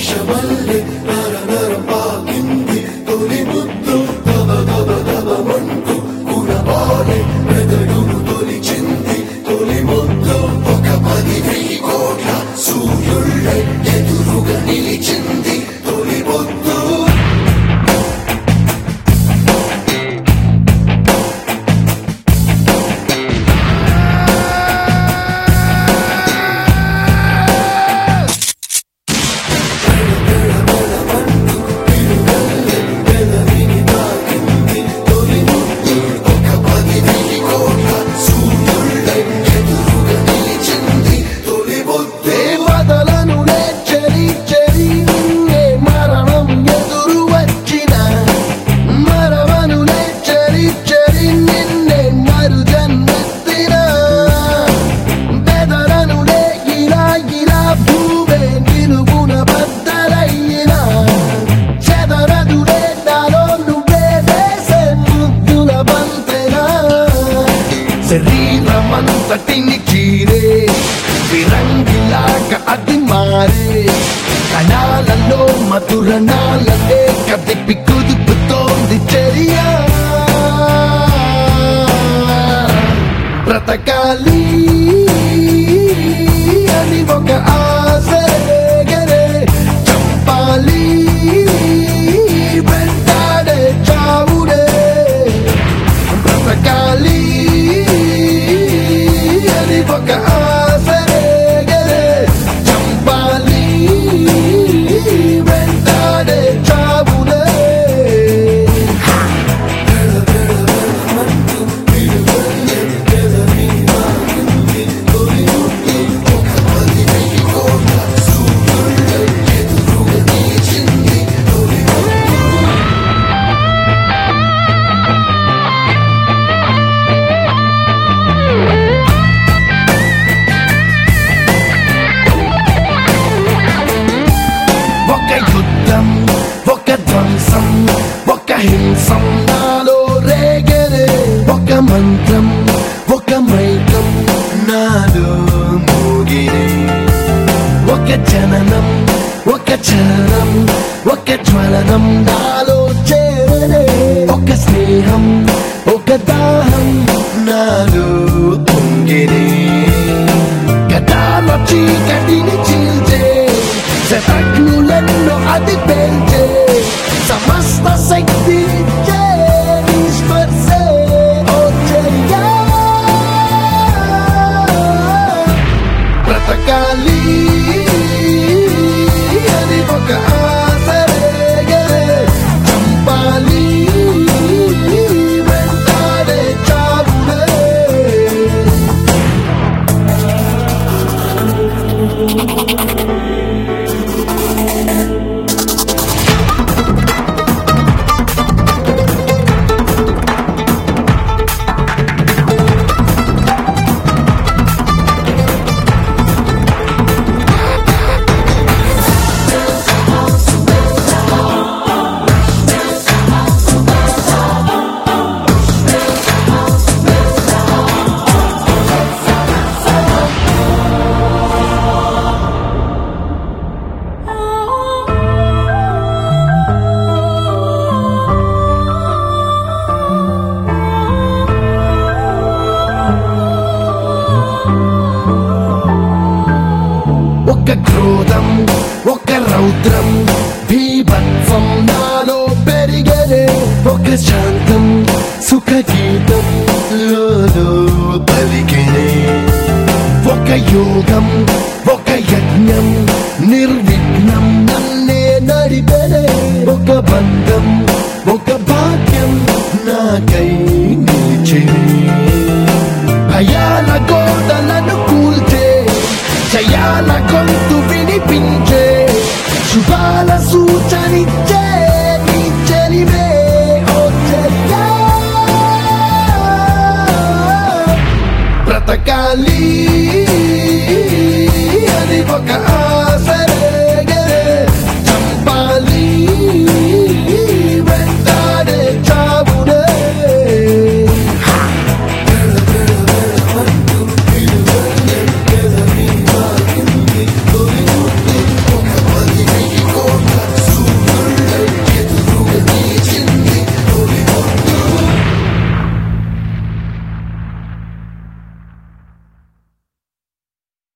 విషమల్లె నర నరం పాకింది తొలి ముద్దు దబ దబ దబమంటూ కురబాలే మెదడును తొలిచింది తొలి ముద్దు ఒక పది వెయ్యి కోట్ల సూర్యుళ్ళై ఎదురుగా నిలిచింది తొలి ముద్దు దేవతలను చెరి చెరి నిన్నే మరణం ఎదురు వచ్చిన మరవను చెరి చెరి నిన్నే మరు జన్మెత్తిన బెదరను ఇలా ఇలా భూమే నిలువున బద్దలయ్యిన చెదరదులే నాలో నువ్వే వేసే ముద్దుల బంతెనా శరీరమంతటిని చీరే విరంగిలాగా అది మారే కణాలలో మధుర నాలనే కదిపి కుదుపుతోంది చర్య బ్రతకాలి అని ఒక ఆశ రేగరే చంపాలి వెంటాడే చావుడే బ్రతకాలి అని ఒక ఆశ రేగరే చంపాలి వెంటాడే చావులే ఒక యుద్ధం ఒక ధ్వంసం ఒక హింసం నాలో రేగరే ఒక మంత్రం ఒక మైకం నాలో మోగిరే ఒక జననం ఒక చలనం ఒక జ్వలనం నాలో చేరనే ఒక స్నేహం ఒక దాహం నాలో పొంగిరే గతాల చీకటిని చీల్చే శతజ్ఞులెన్నో అది పేల్చే సమస్త శక్తి ఇచ్చే నీ స్పర్శే ఓ చెయ్యా. బ్రతకాలి అని ఒక ఆశ రేగరే. చంపాలి వెంటాడే చావులే ఒక క్రోధం ఒక రౌద్రం భీభత్సం నాలో పెరిగనే ఒక శాంతం సుఖ గీతం లోలో పలికినే ఒక యోగం ఒక యజ్ఞం నిర్విఘ్నం నన్నే నడిపెనే ఒక బంధం ఒక భాగ్యం నాకై నిలిచినే భయాల గోడలను కూల్చే జయాల గొంతు వినిపించే శుభా